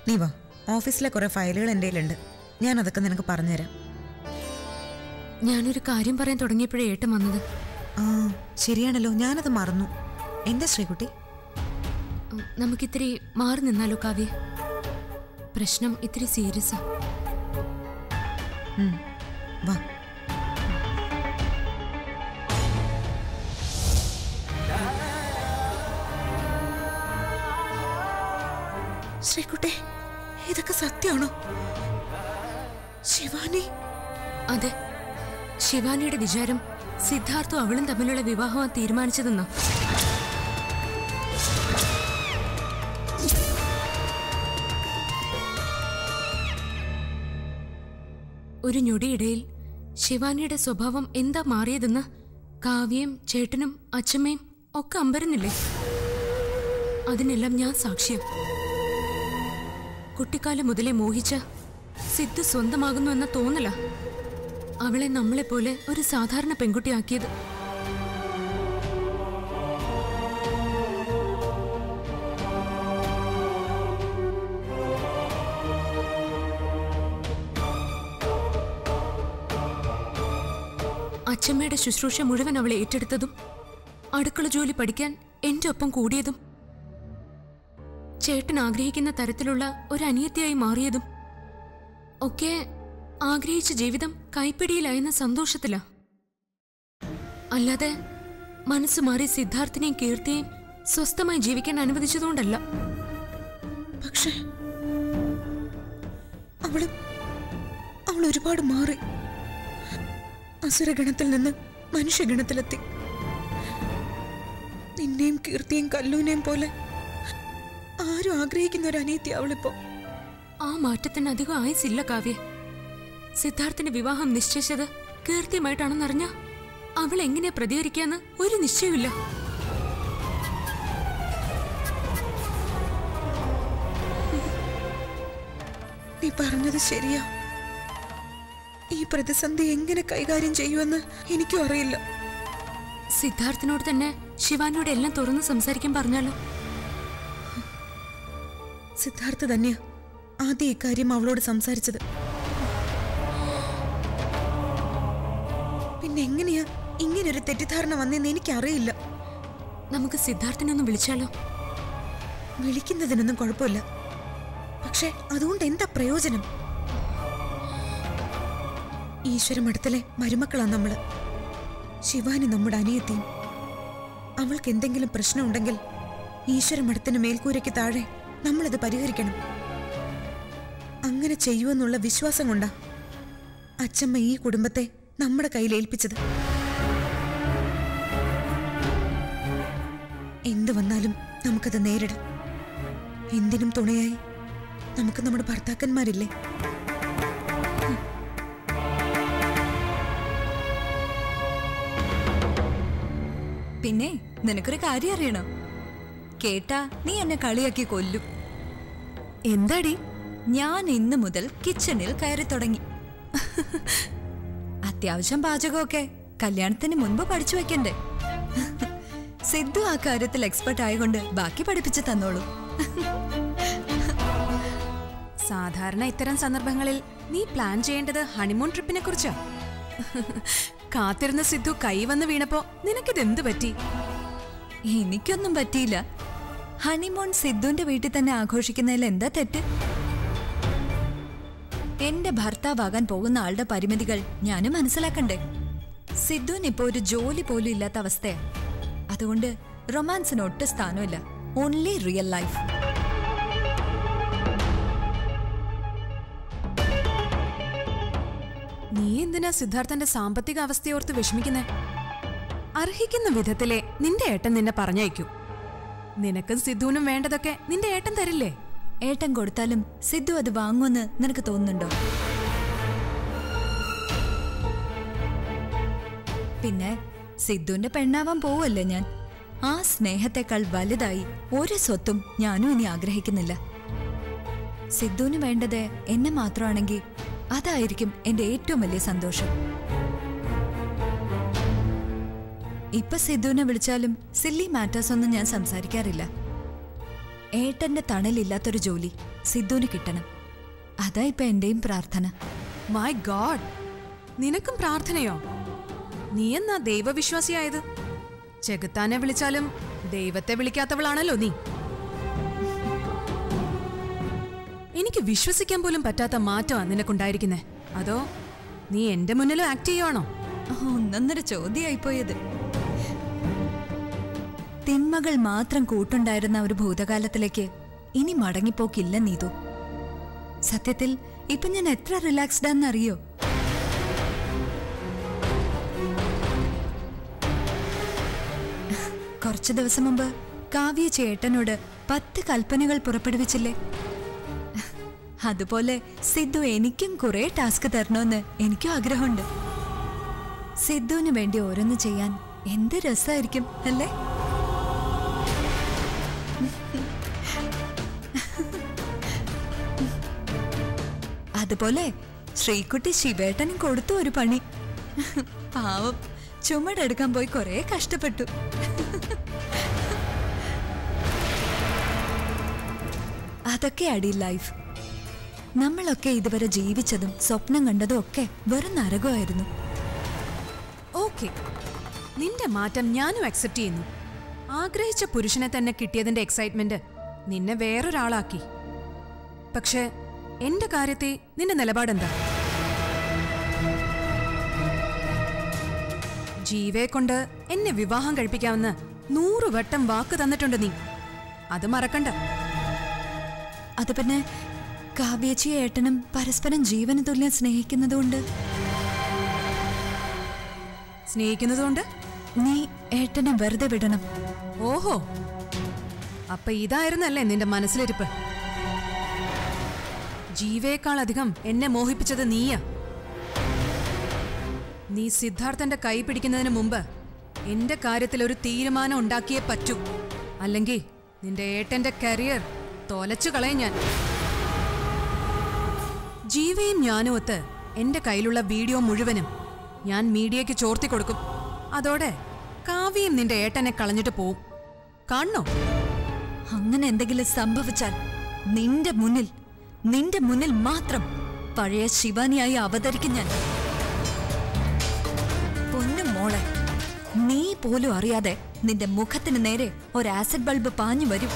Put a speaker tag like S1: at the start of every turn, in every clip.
S1: നീ വാ ഓഫീസിലെ കുറെ ഫയലുകൾ എൻ്റെ കയ്യിലുണ്ട് ഞാൻ അതൊക്കെ നിനക്ക് പറഞ്ഞുതരാം
S2: ഞാനൊരു കാര്യം പറയാൻ തുടങ്ങിയപ്പോഴേ ഏട്ടൻ വന്നത്
S1: ആ ശരിയാണല്ലോ ഞാനത് മറന്നു എന്താ ശ്രീകുട്ടി
S2: ഉം, നമുക്കിത്തിരി മാറി നിന്നാലോ കാവ്യ പ്രശ്നം ഇത്തിരി സീരിയസാ
S1: ഉം, വാ ശ്രീകുട്ടി ഇതൊക്കെ സത്യമാണോ ശിവാനി
S2: അതെ ശിവാനിയുടെ വിചാരം സിദ്ധാർത്ഥും അവളും തമ്മിലുള്ള വിവാഹമാണ് തീരുമാനിച്ചതെന്നാ ഒരു ഞൊടിയിടയിൽ ശിവാനിയുടെ സ്വഭാവം എന്താ മാറിയതെന്ന് കാവ്യയും ചേട്ടനും അച്ഛമ്മയും ഒക്കെ അമ്പരുന്നില്ലേ അതിനെല്ലാം ഞാൻ സാക്ഷ്യം കുട്ടിക്കാലം മുതലേ മോഹിച്ച സിദ്ധു സ്വന്തമാകുന്നു എന്ന തോന്നല അവളെ നമ്മളെപ്പോലെ ഒരു സാധാരണ പെൺകുട്ടിയാക്കിയത് അച്ഛമ്മയുടെ ശുശ്രൂഷ മുഴുവൻ അവളെ ഏറ്റെടുത്തതും അടുക്കള ജോലി പഠിക്കാൻ എന്റെ ഒപ്പം കൂടിയതും ചേട്ടൻ ആഗ്രഹിക്കുന്ന തരത്തിലുള്ള ഒരു അനിയത്തിയായി മാറിയതും ഒക്കെ ആഗ്രഹിച്ച ജീവിതം കൈപ്പിടിയിലായെന്ന സന്തോഷത്തിലാ അല്ലാതെ മനസ്സ് മാറി സിദ്ധാർത്ഥിനെയും കീർത്തിയെയും സ്വസ്ഥമായി ജീവിക്കാൻ അനുവദിച്ചതുകൊണ്ടല്ല
S1: പക്ഷേ അവള് അവൾ ഒരുപാട് മാറി അസുരഗണത്തിൽ നിന്ന് മനുഷ്യഗണത്തിലെത്തി നിന്നെയും കീർത്തിയും കല്ലൂനെയും പോലെ ആരും ആഗ്രഹിക്കുന്ന ഒരു അനിയത്തി അവളിപ്പോ
S2: ആ മാറ്റത്തിന് അധികം ആയുസില്ല കാവ്യ സിദ്ധാർത്ഥിന്റെ വിവാഹം നിശ്ചയിച്ചത് കീർത്തിയുമായിട്ടാണെന്നറിഞ്ഞ അവൾ എങ്ങനെ പ്രതികരിക്കാന്ന് ഒരു നിശ്ചയമില്ല
S1: നീ പറഞ്ഞത് ശരിയാ ഈ പ്രതിസന്ധി എങ്ങനെ കൈകാര്യം ചെയ്യുമെന്ന് എനിക്കും അറിയില്ല
S2: സിദ്ധാർത്ഥിനോട് തന്നെ ശിവാനിയോട് എല്ലാം തുറന്ന് സംസാരിക്കാൻ പറഞ്ഞാലോ
S1: സിദ്ധാർത്ഥ തന്നെയാ ആദ്യം ഇക്കാര്യം അവളോട് സംസാരിച്ചത് പിന്നെ എങ്ങനെയാ ഇങ്ങനൊരു തെറ്റിദ്ധാരണ വന്നെന്ന് എനിക്കറിയില്ല
S2: നമുക്ക് സിദ്ധാർത്ഥിനെ ഒന്ന് വിളിച്ചാലോ
S1: വിളിക്കുന്നതിനൊന്നും കുഴപ്പമില്ല പക്ഷെ അതുകൊണ്ട് എന്താ പ്രയോജനം ഈശ്വരമഠത്തിലെ മരുമക്കളാ നമ്മള് ശിവാനി നമ്മുടെ അനിയത്തിയും അവൾക്ക് എന്തെങ്കിലും പ്രശ്നമുണ്ടെങ്കിൽ ഈശ്വരമഠത്തിന് മേൽക്കൂരയ്ക്ക് താഴെ നമ്മളത് പരിഹരിക്കണം അങ്ങനെ ചെയ്യുമെന്നുള്ള വിശ്വാസം കൊണ്ടാ അച്ചമ്മ ഈ കുടുംബത്തെ നമ്മുടെ കയ്യിൽ ഏൽപ്പിച്ചത് എന്തു വന്നാലും നമുക്കത് നേരിടാം എന്തിനും തുണയായി നമുക്ക് നമ്മുടെ ഭർത്താക്കന്മാരില്ലേ
S3: പിന്നെ നിനക്കൊരു കാര്യം അറിയണോ കേട്ടാ നീ എന്നെ കളിയാക്കി കൊല്ലും
S2: എന്താടി
S3: ഞാൻ ഇന്ന് മുതൽ കിച്ചണിൽ കയറി തുടങ്ങി അത്യാവശ്യം പാചകമൊക്കെ കല്യാണത്തിന് മുൻപ് പഠിച്ചു വെക്കണ്ടേ സിദ്ധു ആ കാര്യത്തിൽ എക്സ്പെർട്ട് ആയതുകൊണ്ട് ബാക്കി പഠിപ്പിച്ചു തന്നോളൂ
S4: സാധാരണ ഇത്തരം സന്ദർഭങ്ങളിൽ നീ പ്ലാൻ ചെയ്യേണ്ടത് ഹണിമൂൺ ട്രിപ്പിനെ കുറിച്ചാ കാത്തിരുന്ന സിദ്ധു കൈ വന്ന് വീണപ്പോ നിനക്കിതെന്ത് പറ്റി
S3: എനിക്കൊന്നും പറ്റിയില്ല ഹണിമൂൺ സിദ്ധുവിന്റെ വീട്ടിൽ തന്നെ ആഘോഷിക്കുന്നതിൽ എന്താ തെറ്റ് എന്റെ ഭർത്താവാകാൻ പോകുന്ന ആളുടെ പരിമിതികൾ ഞാനും മനസ്സിലാക്കണ്ടേ സിദ്ധുവിന് ഇപ്പോ ഒരു ജോലി പോലും ഇല്ലാത്ത അവസ്ഥയാ അതുകൊണ്ട് റൊമാൻസിന് ഒട്ടും സ്ഥാനമില്ല ഓൺലി റിയൽ ലൈഫ്
S4: നീ എന്തിനാ സിദ്ധാർത്ഥന്റെ സാമ്പത്തിക അവസ്ഥയോർത്ത് വിഷമിക്കുന്നേ അർഹിക്കുന്ന വിധത്തിലെ നിന്റെ ഏട്ടൻ നിന്നെ പറഞ്ഞയക്കൂ നിനക്കും സിദ്ധുവിനും വേണ്ടതൊക്കെ നിന്റെ ഏട്ടൻ തരില്ലേ
S3: ഏട്ടൻ കൊടുത്താലും സിദ്ധു അത് വാങ്ങുമെന്ന് നിനക്ക് തോന്നുന്നുണ്ടോ പിന്നെ സിദ്ധുവിന്റെ പെണ്ണാവാൻ പോവല്ലേ ഞാൻ ആ സ്നേഹത്തെക്കാൾ വലുതായി ഒരു സ്വത്തും ഞാനും ഇനി ആഗ്രഹിക്കുന്നില്ല സിദ്ധുവിന് വേണ്ടത് എന്നെ മാത്രമാണെങ്കിൽ അതായിരിക്കും എന്റെ ഏറ്റവും വലിയ സന്തോഷം ഇപ്പൊ സിദ്ധുവിനെ വിളിച്ചാലും സില്ലി മാറ്റേഴ്സ് ഒന്നും ഞാൻ സംസാരിക്കാറില്ല ഏട്ടന്റെ തണലില്ലാത്തൊരു ജോലി സിദ്ധുവിന് കിട്ടണം അതാ ഇപ്പൊ എന്റെയും പ്രാർത്ഥന
S4: മൈ ഗോഡ് നിനക്കും പ്രാർത്ഥനയോ നീ എന്നാ ദൈവവിശ്വാസിയായത് ചെകുത്താനെ വിളിച്ചാലും ദൈവത്തെ വിളിക്കാത്തവളാണല്ലോ നീ എനിക്ക് വിശ്വസിക്കാൻ പോലും പറ്റാത്ത മാറ്റമാ നിനക്കുണ്ടായിരിക്കുന്നേ അതോ നീ എന്റെ മുന്നിലും ആക്ട് ചെയ്യുവാണോ
S3: ഒന്നൊന്നര ചോദ്യായിപ്പോയത് തിന്മകൾ മാത്രം കൂട്ടുണ്ടായിരുന്ന ഒരു ഭൂതകാലത്തിലേക്ക് ഇനി മടങ്ങിപ്പോക്കില്ല നീതു സത്യത്തിൽ ഇപ്പൊ ഞാൻ എത്ര റിലാക്സ്ഡ് ആണെന്നറിയോ കുറച്ചു ദിവസം മുമ്പ് കാവ്യ ചേട്ടനോട് പത്ത് കൽപ്പനകൾ പുറപ്പെടുവിച്ചില്ലേ അതുപോലെ സിദ്ധു എനിക്കും കുറെ ടാസ്ക് തരണമെന്ന് എനിക്കും ആഗ്രഹമുണ്ട് സിദ്ധുവിന് വേണ്ടി ഓരോന്ന് ചെയ്യാൻ എന്ത് രസമായിരിക്കും അല്ലേ അതുപോലെ ശ്രീകുട്ടി ശിവേട്ടനും കൊടുത്തു ഒരു പണി പാവം ചുമടെടുക്കാൻ പോയി കുറെ കഷ്ടപ്പെട്ടു അതൊക്കെ അടി ലൈഫ് നമ്മളൊക്കെ ഇതുവരെ ജീവിച്ചതും സ്വപ്നം കണ്ടതും ഒക്കെ വെറും നരകമായിരുന്നു
S4: ഓക്കെ നിന്റെ മാറ്റം ഞാനും അക്സെപ്റ്റ് ചെയ്യുന്നു ആഗ്രഹിച്ച പുരുഷനെ തന്നെ കിട്ടിയതിന്റെ എക്സൈറ്റ്മെന്റ് നിന്നെ വേറൊരാളാക്കി പക്ഷെ എന്റെ കാര്യത്തെ നിന്റെ നിലപാടെന്താ ജീവയെ കൊണ്ട് എന്നെ വിവാഹം കഴിപ്പിക്കാമെന്ന് നൂറു വട്ടം വാക്ക് തന്നിട്ടുണ്ട് നീ അത് മറക്കണ്ട
S3: അത് പിന്നെ കാവ്യേച്ചി ഏട്ടനും പരസ്പരം ജീവന തുല്യം സ്നേഹിക്കുന്നതുകൊണ്ട്
S4: സ്നേഹിക്കുന്നതുകൊണ്ട്
S3: നീ ഏട്ടനെ വെറുതെ വിടണം
S4: ഓഹോ അപ്പൊ ഇതായിരുന്നല്ലേ നിന്റെ മനസ്സിലിരിപ്പ് ജീവയേക്കാളധികം എന്നെ മോഹിപ്പിച്ചത് നീയാ നീ സിദ്ധാർത്ഥന്റെ കൈ പിടിക്കുന്നതിന് മുമ്പ് എന്റെ കാര്യത്തിൽ ഒരു തീരുമാനം ഉണ്ടാക്കിയേ പറ്റൂ അല്ലെങ്കിൽ നിന്റെ ഏട്ടന്റെ കരിയർ തോലച്ചു കളയും ഞാൻ ജീവയും ഞാനും ഒത്ത് എന്റെ കയ്യിലുള്ള വീഡിയോ മുഴുവനും ഞാൻ മീഡിയയ്ക്ക് ചോർത്തി കൊടുക്കും അതോടെ കാവ്യയും നിന്റെ ഏട്ടനെ കളഞ്ഞിട്ട് പോവും കാണണോ
S3: അങ്ങനെ എന്തെങ്കിലും സംഭവിച്ചാൽ നിന്റെ മുന്നിൽ നിന്റെ മുന്നിൽ മാത്രം പഴയ ശിവാനിയായി അവതരിക്കും ഞാൻ പൊന്നും മോളെ നീ പോലും അറിയാതെ നിന്റെ മുഖത്തിന് നേരെ ഒരു ആസിഡ് ബൾബ് പാഞ്ഞു വരും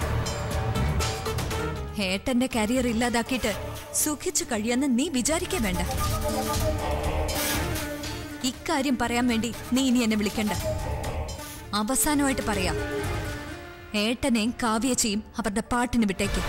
S3: ഏട്ടന്റെ കരിയർ ഇല്ലാതാക്കിയിട്ട് സുഖിച്ചു കഴിയാന്ന് നീ വിചാരിക്കേ വേണ്ട ഇക്കാര്യം പറയാൻ വേണ്ടി നീ ഇനി എന്നെ വിളിക്കണ്ട അവസാനമായിട്ട് പറയാം ഏട്ടനെയും കാവ്യച്ചയും അവരുടെ പാട്ടിന് വിട്ടേക്ക്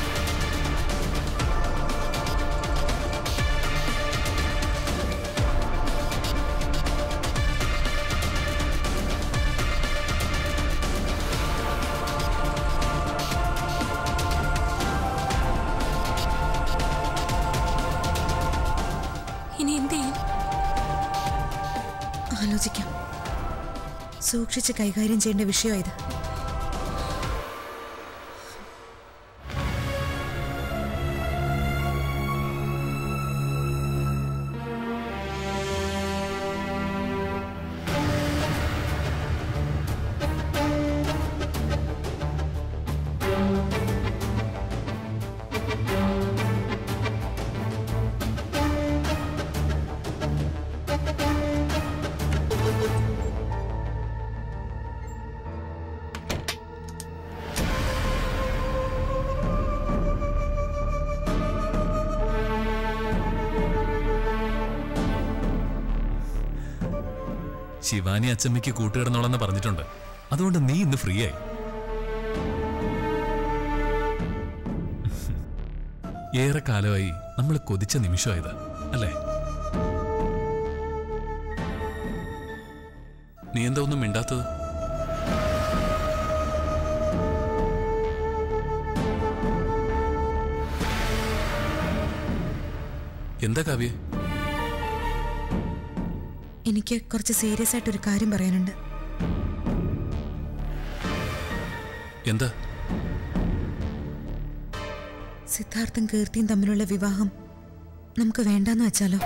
S2: ഇനി എന്ത് ചെയ്യും
S1: ആലോചിക്കാം സൂക്ഷിച്ച് കൈകാര്യം ചെയ്യേണ്ട വിഷയം ഇത്
S5: ശിവാനി അച്ചമ്മയ്ക്ക് കൂട്ടുകിടന്നോളെന്ന് പറഞ്ഞിട്ടുണ്ട് അതുകൊണ്ട് നീ ഇന്ന് ഫ്രീ ആയി ഏറെ കാലമായി നമ്മൾ കൊതിച്ച നിമിഷമായത് അല്ലേ നീ എന്താ ഒന്നും മിണ്ടാത്തത് എന്താ കാവ്യ
S1: എനിക്ക് കുറച്ച് സീരിയസ് ആയിട്ട് ഒരു കാര്യം പറയാനുണ്ട്
S5: എന്താ
S1: സിദ്ധാർത്ഥും കീർത്തിയും തമ്മിലുള്ള വിവാഹം നമുക്ക് വേണ്ടാന്ന് വെച്ചാലോ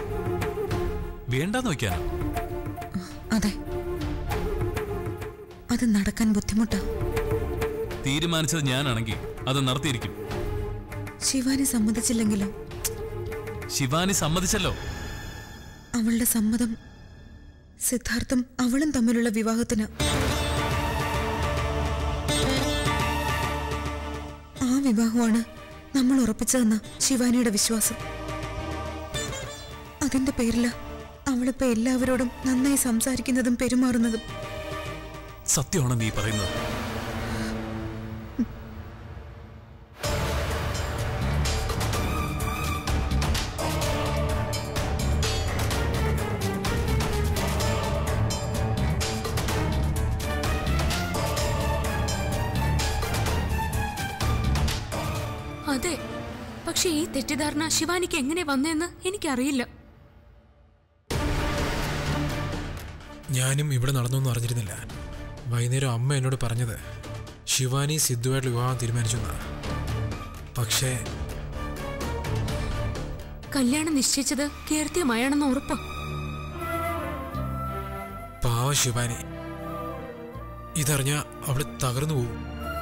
S5: വേണ്ടാന്ന് വയ്ക്കാനോ
S1: അതെ അത് നടക്കാൻ ബുദ്ധിമുട്ടാ
S5: തീരുമാനിച്ചത് ഞാനാണെങ്കിൽ അത് നടത്തിയിരിക്കും
S1: ശിവാനി സമ്മതിച്ചില്ലെങ്കിലോ
S5: ശിവാനി സമ്മതിച്ചല്ലോ
S1: അവളുടെ സമ്മതം സിദ്ധാർത്ഥം അവളും തമ്മിലുള്ള വിവാഹത്തിന് ആ വിവാഹമാണ് നമ്മൾ ഉറപ്പിച്ചതെന്ന ശിവാനിയുടെ വിശ്വാസം അതിന്റെ പേരില അവളിപ്പോ എല്ലാവരോടും നന്നായി സംസാരിക്കുന്നതും പെരുമാറുന്നതും
S5: സത്യമാണ് നീ പറയുന്നത്
S2: അതെ പക്ഷെ ഈ തെറ്റിദ്ധാരണ ശിവാനിക്ക് എങ്ങനെ വന്നതെന്ന് എനിക്കറിയില്ല
S6: ഞാനും ഇവിടെ നടന്നൊന്നും അറിഞ്ഞിരുന്നില്ല വൈകുന്നേരം അമ്മ എന്നോട് പറഞ്ഞത് ശിവാനി സിദ്ധുവായിട്ട് വിവാഹം തീരുമാനിച്ചു എന്നാ പക്ഷേ
S2: കല്യാണം നിശ്ചയിച്ചത് കീർത്തിയുമായാണെന്ന് ഉറപ്പാ
S6: പാവ ശിവാനി ഇതറിഞ്ഞ അവള് തകർന്നു പോകും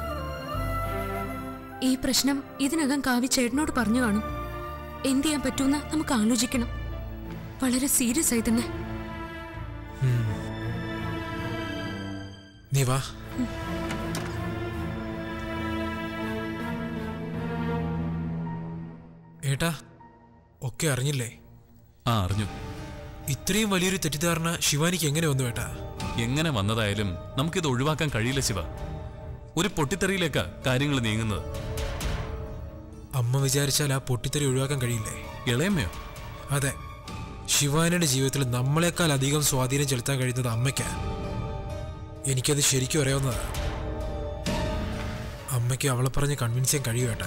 S2: ഈ പ്രശ്നം ഇതിനകം കാവി ചേട്ടനോട് പറഞ്ഞു കാണും എന്ത് ചെയ്യാൻ പറ്റൂന്ന് നമുക്ക് ആലോചിക്കണം വളരെ സീരിയസ് ആയി തന്നെ
S6: നീ വാ ഏട്ടാ ഒക്കെ അറിഞ്ഞില്ലേ
S5: ആ അറിഞ്ഞു
S6: ഇത്രയും വലിയൊരു തെറ്റിദ്ധാരണ ശിവാനിക്ക് എങ്ങനെ വന്നു ഏട്ടാ
S5: എങ്ങനെ വന്നതായാലും നമുക്കിത് ഒഴിവാക്കാൻ കഴിയില്ല ശിവ ഒരു പൊട്ടിത്തെറിയിലേക്കാ കാര്യങ്ങൾ നീങ്ങുന്നത്
S6: അമ്മ വിചാരിച്ചാൽ ആ പൊട്ടിത്തെറി ഒഴിവാക്കാൻ കഴിയില്ലേ
S5: ഇളയമ്മയോ
S6: അതെ ശിവാനിയുടെ ജീവിതത്തിൽ നമ്മളെക്കാൾ അധികം സ്വാധീനം ചെലുത്താൻ കഴിയുന്നത് അമ്മയ്ക്കാ എനിക്കത് ശരിക്കും അറിയാവുന്നതാ അമ്മയ്ക്ക് അവളെ പറഞ്ഞ് കൺവിൻസ് ചെയ്യാൻ കഴിയുവേട്ടാ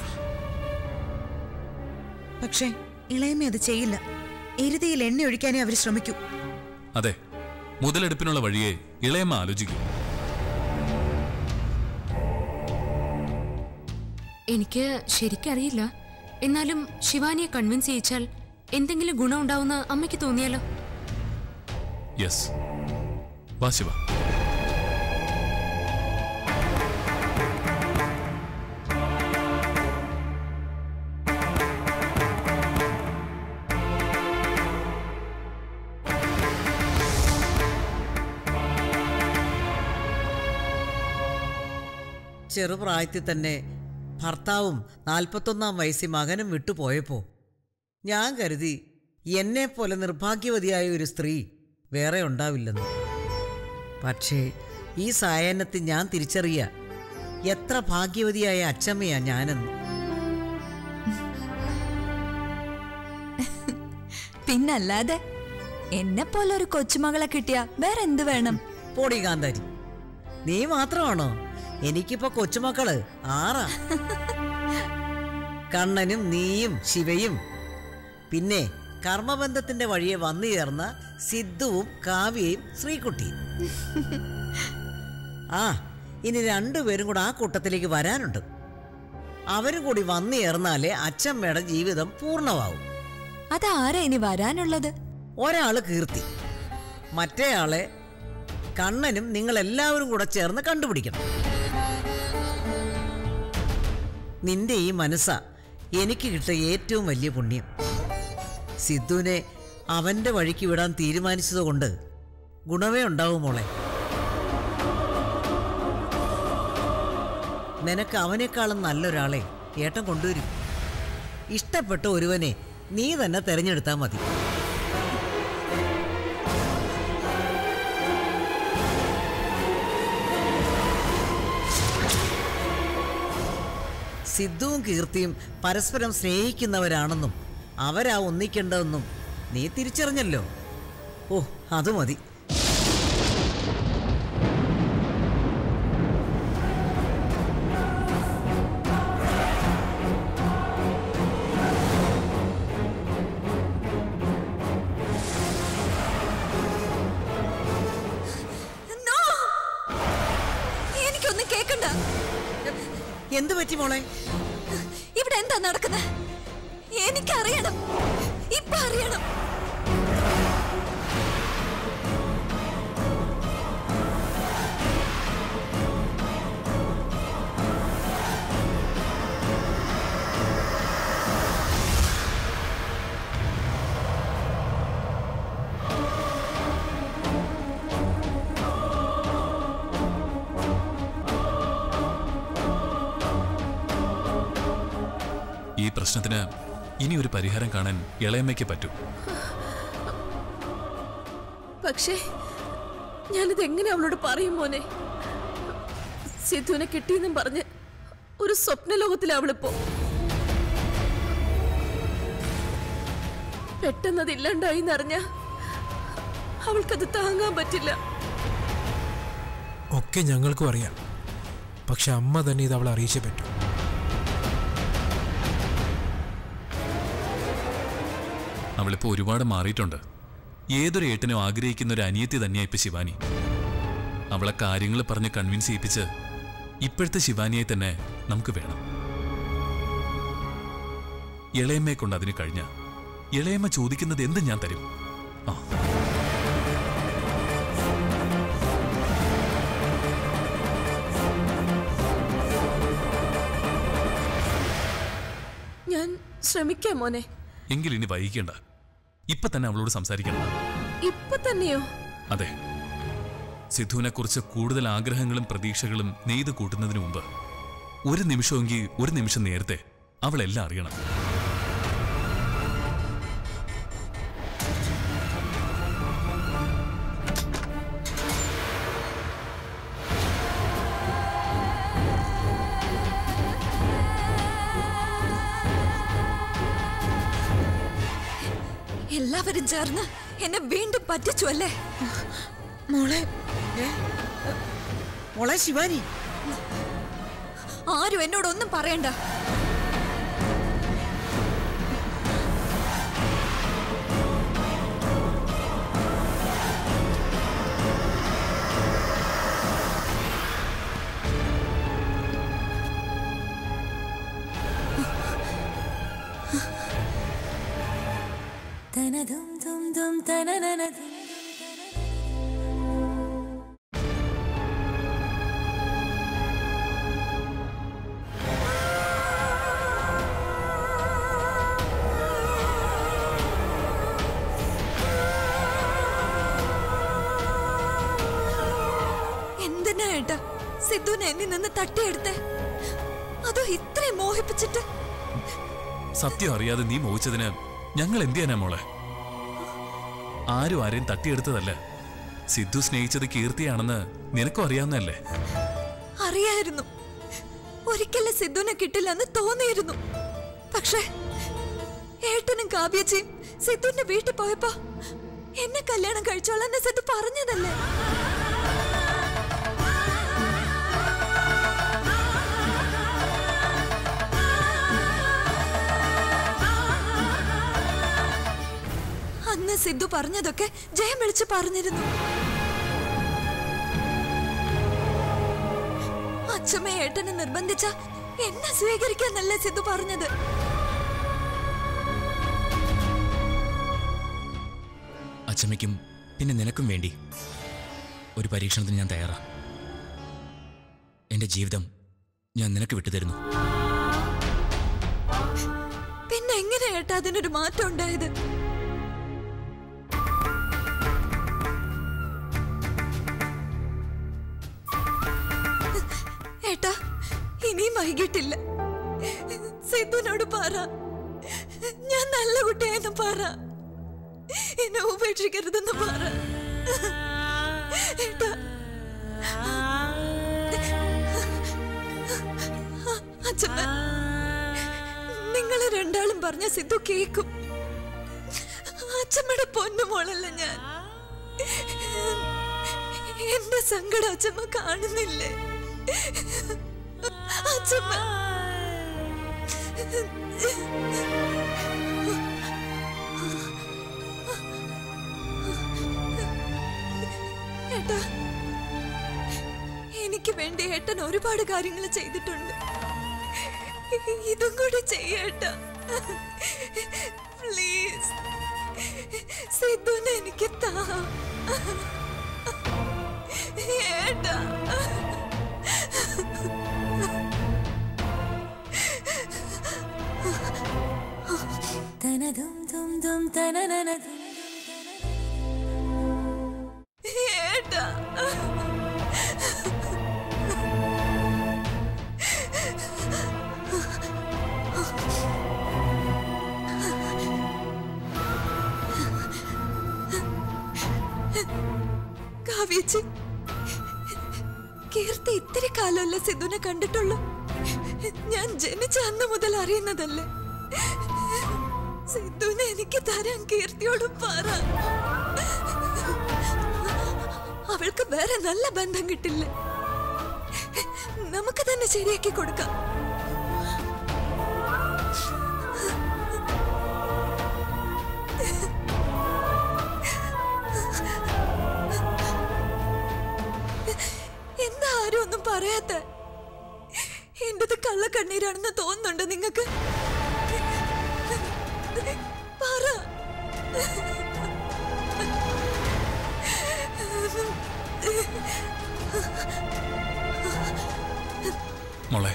S1: പക്ഷേ ഇളയമ്മ അത് ചെയ്യില്ല എരുതിയിൽ എണ്ണ ഒഴിക്കാനേ അവർ ശ്രമിക്കൂ
S5: അതെ മുതലെടുപ്പിനുള്ള വഴിയെ ഇളയമ്മ ആലോചിക്കും
S2: എനിക്ക് ശരിക്കറിയില്ല എന്നാലും ശിവാനിയെ കൺവിൻസ് ചെയ്യിച്ചാൽ എന്തെങ്കിലും ഗുണം ഉണ്ടാവുന്ന അമ്മയ്ക്ക് തോന്നിയാലോ
S5: യെസ് വാ ശിവ
S7: ചെറുപ്രായത്തിൽ തന്നെ ഭർത്താവും നാൽപ്പത്തൊന്നാം വയസ്സിൽ മകനും വിട്ടുപോയപ്പോൾ ഞാൻ കരുതി എന്നെപ്പോലെ നിർഭാഗ്യവതിയായ ഒരു സ്ത്രീ വേറെ ഉണ്ടാവില്ലെന്ന് പക്ഷേ ഈ സായാഹ്നത്തിൽ ഞാൻ തിരിച്ചറിയ എത്ര ഭാഗ്യവതിയായ അച്ചമ്മയാ ഞാനെന്ന്
S3: പിന്നല്ലാതെ എന്നെ പോലെ ഒരു കൊച്ചുമകളെ കിട്ടിയ വേറെ എന്ത് വേണം
S7: പോടി കാന്താരി നീ മാത്രമാണോ എനിക്കിപ്പോ കൊച്ചുമക്കള് ആറാ കണ്ണനും നീയും ശിവയും പിന്നെ കർമ്മബന്ധത്തിന്റെ വഴിയെ വന്നു ചേർന്ന സിദ്ധുവും കാവ്യയും ശ്രീകുട്ടിയും ആ ഇനി രണ്ടുപേരും കൂടെ ആ കൂട്ടത്തിലേക്ക് വരാനുണ്ട് അവരും കൂടി വന്നു ചേർന്നാലേ അച്ഛമ്മയുടെ ജീവിതം പൂർണ്ണമാവും
S3: അതാരാ ഇനി വരാനുള്ളത്
S7: ഒരാള് കീർത്തി മറ്റേയാളെ കണ്ണനും നിങ്ങളെല്ലാവരും കൂടെ ചേർന്ന് കണ്ടുപിടിക്കണം നിന്റെ ഈ മനസ്സാ എനിക്ക് കിട്ടിയ ഏറ്റവും വലിയ പുണ്യം സിദ്ധുവിനെ അവന്റെ വഴിക്ക് വിടാൻ തീരുമാനിച്ചതുകൊണ്ട് ഗുണമേ ഉണ്ടാവും മോളെ നിനക്ക് അവനേക്കാളും നല്ലൊരാളെ ഏട്ടൻ കൊണ്ടുവരും ഇഷ്ടപ്പെട്ട ഒരുവനെ നീ തന്നെ തെരഞ്ഞെടുത്താൽ മതി സിദ്ധുവും കീർത്തിയും പരസ്പരം സ്നേഹിക്കുന്നവരാണെന്നും അവരാ ഒന്നിക്കേണ്ടതെന്നും നീ തിരിച്ചറിഞ്ഞല്ലോ ഓ അത് മതി
S3: എനിക്കൊന്നും കേക്കണ്ട
S7: എന്തു പറ്റി മോളെ
S3: ഇവിടെ എന്താ നടക്കുന്നത് എനിക്കറിയണം ഇപ്പൊ അറിയണം
S5: പ്രശ്നത്തിന് ഇനി ഒരു പരിഹാരം കാണാൻ ഇളയമ്മയ്ക്ക് പറ്റൂ
S8: പക്ഷേ ഞാനിത് എങ്ങനെ അവളോട് പറയും മോനെ സിദ്ധുവിനെ കിട്ടിയെന്നും പറഞ്ഞ് ഒരു സ്വപ്ന ലോകത്തിലാ അവളിപ്പോ പെട്ടെന്നത് ഇല്ലാണ്ടായി എന്നറിഞ്ഞ അവൾക്കത് താങ്ങാൻ പറ്റില്ല
S6: ഒക്കെ ഞങ്ങൾക്കും അറിയാം പക്ഷെ അമ്മ തന്നെ ഇത് അവളെ അറിയിച്ചേ പറ്റൂ
S5: അവളിപ്പോ ഒരുപാട് മാറിയിട്ടുണ്ട് ഏതൊരു ഏട്ടനും ആഗ്രഹിക്കുന്ന ഒരു അനിയത്തി തന്നെയാ ഇപ്പൊ ശിവാനി അവളെ കാര്യങ്ങൾ പറഞ്ഞ് കൺവിൻസ് ചെയ്യിപ്പിച്ച് ഇപ്പോഴത്തെ ശിവാനിയെ തന്നെ നമുക്ക് വേണം ഇളയമ്മയെ കൊണ്ട് അതിന് കഴിഞ്ഞ ഇളയമ്മ ചോദിക്കുന്നത് എന്ത് ഞാൻ തരും ആ
S8: ഞാൻ ശ്രമിക്കാം മോനെ
S5: എങ്കിൽ ഇനി വൈകിക്കേണ്ട ഇപ്പൊ തന്നെ അവളോട് സംസാരിക്കണം
S8: ഇപ്പൊ തന്നെയോ
S5: അതെ സിദ്ധുവിനെ കുറിച്ച് കൂടുതൽ ആഗ്രഹങ്ങളും പ്രതീക്ഷകളും നെയ്ത് കൂട്ടുന്നതിന് മുമ്പ് ഒരു നിമിഷമെങ്കിൽ ഒരു നിമിഷം നേരത്തെ അവളെല്ലാം അറിയണം
S3: എല്ലാവരും ചേർന്ന് എന്നെ വീണ്ടും പറ്റിച്ചു അല്ലേ
S1: മോളെ
S7: ഏ? മോളെ ശിവാനി
S3: ആരും എന്നോടൊന്നും പറയണ്ട എന്തിനാ ഏട്ടാ സിദ്ധുവിനെ എന്നിൽ നിന്ന് തട്ടിയെടുത്തേ അതോ ഇത്രയും മോഹിപ്പിച്ചിട്ട്
S5: സത്യം അറിയാതെ നീ മോഹിച്ചതിന് ഞങ്ങൾ എന്ത് ചെയ്യാനാ മോളെ ആരും ആരെയും തട്ടിയെടുത്തതല്ല സിദ്ധു സ്നേഹിച്ചത് കീർത്തിയാണെന്ന് നിനക്കും അറിയാവുന്നതല്ലേ
S3: അറിയായിരുന്നു ഒരിക്കലും സിദ്ധുവിനെ കിട്ടില്ലെന്ന് തോന്നിയിരുന്നു പക്ഷേ ഏട്ടനും കാവ്യച്ചിയും സിദ്ധുവിന്റെ വീട്ടിൽ പോയപ്പോ എന്നെ കല്യാണം കഴിച്ചോളാന്ന് സിദ്ധു പറഞ്ഞതല്ലേ അന്ന് സിദ്ധു പറഞ്ഞതൊക്കെ ജയം വിളിച്ച് പറഞ്ഞിരുന്നു അച്ഛമ്മ ഏട്ടനെ നിർബന്ധിച്ച എന്നെ സ്വീകരിക്കാന്നല്ല സിദ്ധു പറഞ്ഞത്
S9: അച്ചമ്മയ്ക്കും പിന്നെ നിനക്കും വേണ്ടി ഒരു പരീക്ഷണത്തിന് ഞാൻ തയ്യാറാ എൻ്റെ ജീവിതം ഞാൻ നിനക്ക് വിട്ടുതരുന്നു
S3: പിന്നെ എങ്ങനെ ഏട്ടാ അതിനൊരു മാറ്റം ഉണ്ടായത് ഏട്ടാ ഇനിയും വൈകിട്ടില്ല സിദ്ധുനോട് പറ ഞാൻ നല്ല കുട്ടിയായെന്ന് പറ എന്നെ ഉപേക്ഷിക്കരുതെന്ന് പറ ഏട്ടാ അച്ഛമ്മ നിങ്ങൾ രണ്ടാളും പറഞ്ഞ സിദ്ധു കേക്കും അച്ഛമ്മയുടെ പൊന്നുമോളല്ല ഞാൻ എന്റെ സങ്കടം അച്ഛമ്മ കാണുന്നില്ലേ അച്ഛമ്മ ഏട്ടാ എനിക്ക് വേണ്ടി ഏട്ടൻ ഒരുപാട് കാര്യങ്ങൾ ചെയ്തിട്ടുണ്ട് ഇതും കൂടി ചെയ്യേട്ടാ പ്ലീസ് സിദ്ധുനെ എനിക്ക് താ ഏട്ടാ ഏട്ടാ ചേച്ചി കീർത്തി ഇത്തിരി കാലമല്ല സിദ്ധുനെ കണ്ടിട്ടുള്ളൂ ഞാൻ ജനിച്ച അന്ന് മുതൽ അറിയുന്നതല്ലേ സിദ്ധുനെ എനിക്ക് തരാൻ കീർത്തിയോട് പറ അവൾക്ക് വേറെ നല്ല ബന്ധം കിട്ടില്ല നമുക്ക് തന്നെ ശരിയാക്കി കൊടുക്കാം എന്താ ആരും ഒന്നും പറയാത്ത എന്റത് കള്ളക്കണ്ണീരാണെന്ന് തോന്നുന്നുണ്ട് നിങ്ങൾക്ക് പറ
S5: മോളെ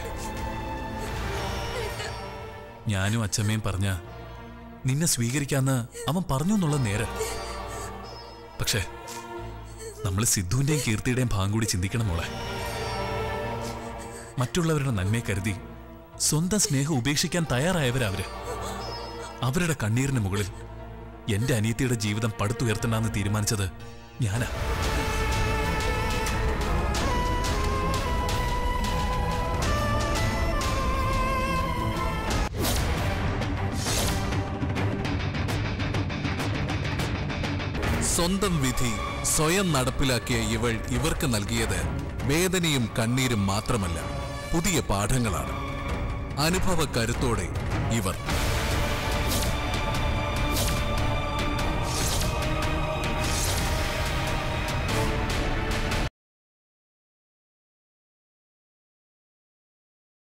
S5: ഞാനും അച്ഛമ്മയും പറഞ്ഞ നിന്നെ സ്വീകരിക്കാന്ന് അവൻ പറഞ്ഞു എന്നുള്ള നേരെ പക്ഷേ നമ്മൾ സിദ്ധുവിന്റെയും കീർത്തിയുടെയും ഭാഗം കൂടി ചിന്തിക്കണം മോളെ മറ്റുള്ളവരുടെ നന്മയെ കരുതി സ്വന്തം സ്നേഹം ഉപേക്ഷിക്കാൻ തയ്യാറായവരാ അവര് അവരുടെ കണ്ണീരിന് മുകളിൽ എന്റെ അനിയത്തിയുടെ ജീവിതം പടുത്തുയർത്തണ്ടെന്ന് തീരുമാനിച്ചത് ഞാനാ
S10: സ്വന്തം വിധി സ്വയം നടപ്പിലാക്കിയ ഇവൾ ഇവർക്ക് നൽകിയത് വേദനയും കണ്ണീരും മാത്രമല്ല പുതിയ പാഠങ്ങളാണ് അനുഭവ കരുത്തോടെ ഇവർ